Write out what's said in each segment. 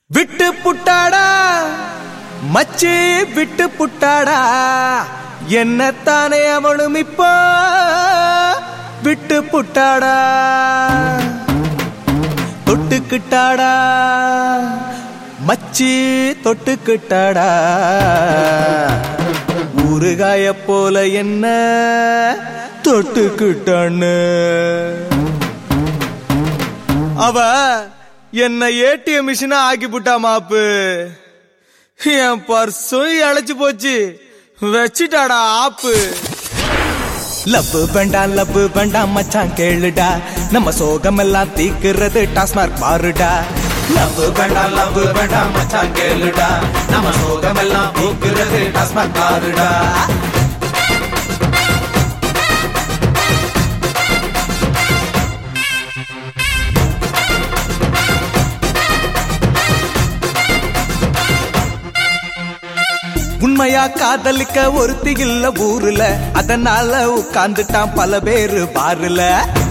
விட்டு புட்டாடா மச்சி விட்டு புட்டாடா என்னத்தானே அவளும் இப்போ விட்டு புட்டாடா தொட்டுக்கிட்டாடா மச்சி தொட்டுக்கிட்டாடா ஊறுகாய போல என்ன தொட்டுக்கிட்டான்னு அவ என்ன ஏடிஎம் மிஷினா ஆக்கி புட்டா மாப்பு என் பர்சும் இழைச்சு போச்சு வச்சிட்டாடா ஆப்பு லவ் வேண்டாம் லவ் வேண்டாம் மச்சான் கேளுடா நம்ம சோகம் எல்லாம் தீக்குறது டாஸ்மார்க் பாருடா லவ் வேண்டாம் லவ் வேண்டாம் மச்சான் கேளுடா நம்ம சோகம் எல்லாம் தீக்குறது டாஸ்மார்க் பாருடா உண்மையா காதலிக்க ஒருத்தி இல்ல ஊருல அதனால உட்கார்ந்துட்டான் பல பேரு பாருல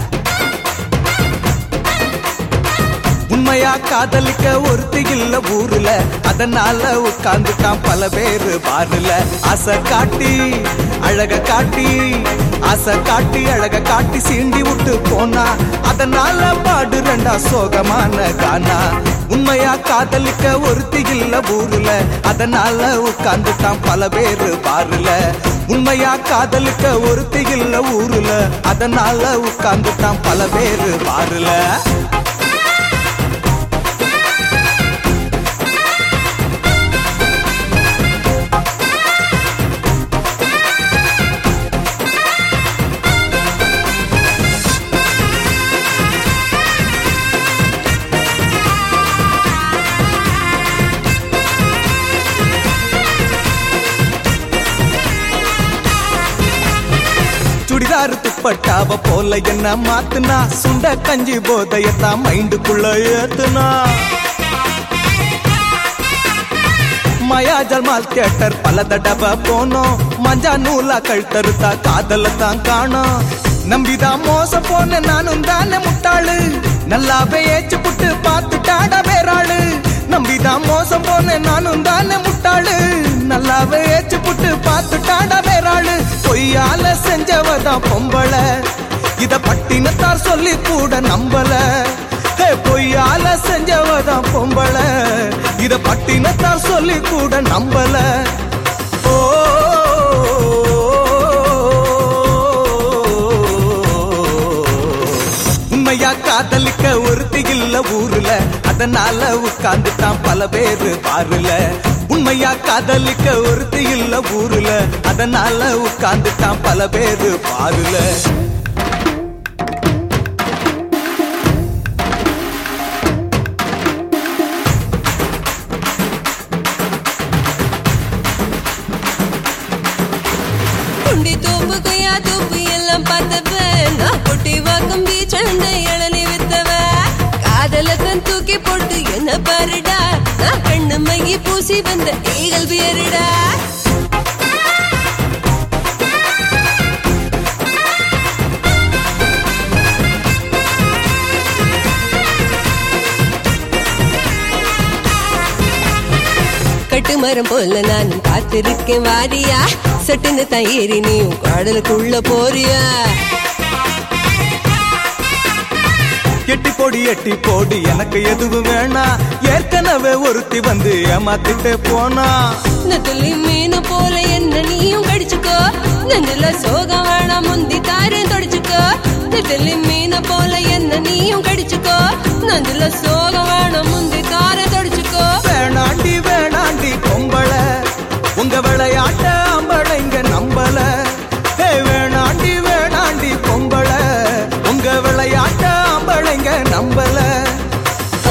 உண்மையா காதலிக்க ஒருத்தி இல்ல ஊருல அதனால உட்கார்ந்துட்டான் பல பேரு பாருல ஆசை காட்டி அழக காட்டி ஆசை காட்டி அழக காட்டி சீண்டி விட்டு போனா அதனால பாடு ரெண்டா சோகமான கானா உண்மையா காதலிக்க ஒருத்தி இல்ல ஊருல அதனால உட்கார்ந்துட்டான் பல பேரு பாருல உண்மையா காதலிக்க ஒருத்தி இல்ல ஊருல அதனால உட்கார்ந்துட்டான் பல பேரு பாருல சுடிதார் துப்பட்டாவ போல என்ன மாத்துனா சுண்ட கஞ்சி போதையத்தான் மைண்டுக்குள்ள ஏத்துனா மயாஜல் மால் தியேட்டர் பல தடவை போனோம் மஞ்சா நூலா கழுத்தறுத்தா காதல தான் காணோம் நம்பிதான் மோசம் போன நானும் தானே முட்டாளு நல்லாவே ஏச்சு புட்டு பார்த்துட்டாட வேறாளு நம்பிதான் மோசம் போன நானும் தானே முட்டாளு நல்லாவே ஏச்சு புட்டு பார்த்துட்டாட வேறாளு பொய்யால செஞ்சவதான் பொம்பள இத பட்டினத்தார் சொல்லி கூட நம்பல ஹே, பொய்யால செஞ்சவதான் பொம்பள இத பட்டினத்தார் சொல்லி கூட நம்பல ஓ உண்மையா காதலிக்க ஒருத்தி இல்ல ஊருல அதனால உட்கார்ந்துட்டான் பல பேரு பாருல உண்மையா காதலிக்க ஒருத்தி இல்ல ஊருல அதனால உட்கார்ந்துட்டான் பல பேரு பாருல குண்டி தோப்பு கொய்யா தோப்பு எல்லாம் பார்த்தவன் நான் பொட்டி வாக்கம் பீச்சண்ட இளநி வித்தவ காதலத்தன் தூக்கி போட்டு என்ன பாருடா நான் கண்ணு மங்கி பூசி வந்த ஈகல் பேருடா கட்டுமரம் போல நானும் காத்திருக்கேன் வாரியா சட்டுன்னு தயிரி நீயும் கடலுக்குள்ள போறியா எட்டி போடி எட்டி போடி எனக்கு எதுவும் வேணாம் ஏற்கனவே ஒருத்தி வந்து ஏமாத்திட்டு போனா நெத்தலி மீன் போல என்ன நீயும் கடிச்சுக்கோ நெஞ்சில சோகம் வேணாம் முந்தி தாரேன் தொடச்சுக்கோ நெத்தலி மீன் போல என்ன நீயும் கடிச்சுக்கோ நெஞ்சில சோகம் வேணாம் முந்தி தாரேன் தொடச்சுக்கோ வேணாண்டி வேணாண்டி பொம்பள உங்க விளையாட்ட அம்பளைங்க நம்பல ஹே வேணாண்டி வேணாண்டி பொம்பள உங்க விளையாட்ட அம்பளைங்க நம்பல ஓ,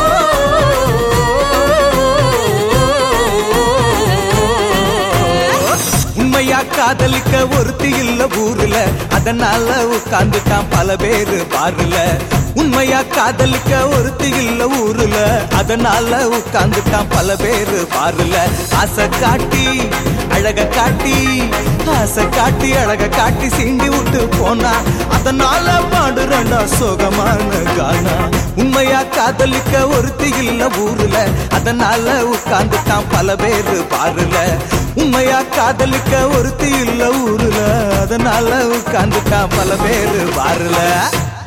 உண்மையா காதலிக்க ஒருத்தி இல்ல ஊருல அதனால உட்கார்ந்துட்டான் பல பேரு பாருல உண்மையா காதலிக்க ஒருத்தி இல்ல ஊருல அதனால உட்கார்ந்துட்டான் பல பேரு பாருல ஆசை காட்டி அழக காட்டி ஆசை காட்டி அழக காட்டி சீண்டி விட்டு போனா அதனால பாடுறண்டா சோகமான கானா உண்மையா காதலிக்க ஒருத்தி இல்ல ஊருல அதனால உட்கார்ந்துட்டான் பல பேரு பாருல உண்மையா காதலிக்க ஒருத்தி இல்ல ஊருல அதனால உட்கார்ந்துட்டான் பல பேரு பாருல